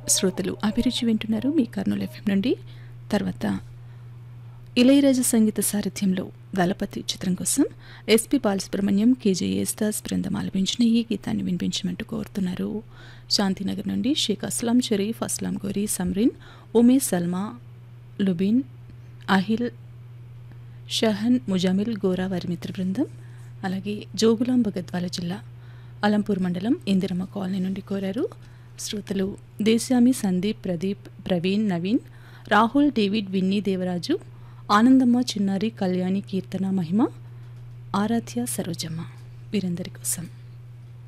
శ్రోతలు అభిరుచి వింటున్నారు మీ కర్నూలు ఎఫ్ఎం నుండి తర్వాత ఇళయరాజా సంగీత సారథ్యంలో దళపతి చిత్రం కోసం ఎస్పి బాలసుబ్రహ్మణ్యం కేజే యేస్దాస్ బృందం ఆలపించిన ఈ గీతాన్ని వినిపించమంటూ కోరుతున్నారు శాంతినగర్ నుండి షేక్ అస్లాం షరీఫ్ అస్లాం గోరి సమ్రిన్ ఉమేష్ సల్మా లుబిన్ అహిల్ షహన్ ముజామిల్ గోరా వారి మిత్ర బృందం అలాగే జోగులాంబ గద్వాల జిల్లా అలంపూర్ మండలం ఇందిరమ్మ కాలనీ నుండి కోరారు శ్రోతలు దేశామి సందీప్ ప్రదీప్ ప్రవీణ్ నవీన్ రాహుల్ డేవిడ్ విన్నీ దేవరాజు ఆనందమ్మ చిన్నారి కళ్యాణి కీర్తన మహిమ ఆరాధ్య సరోజమ్మ వీరందరి కోసం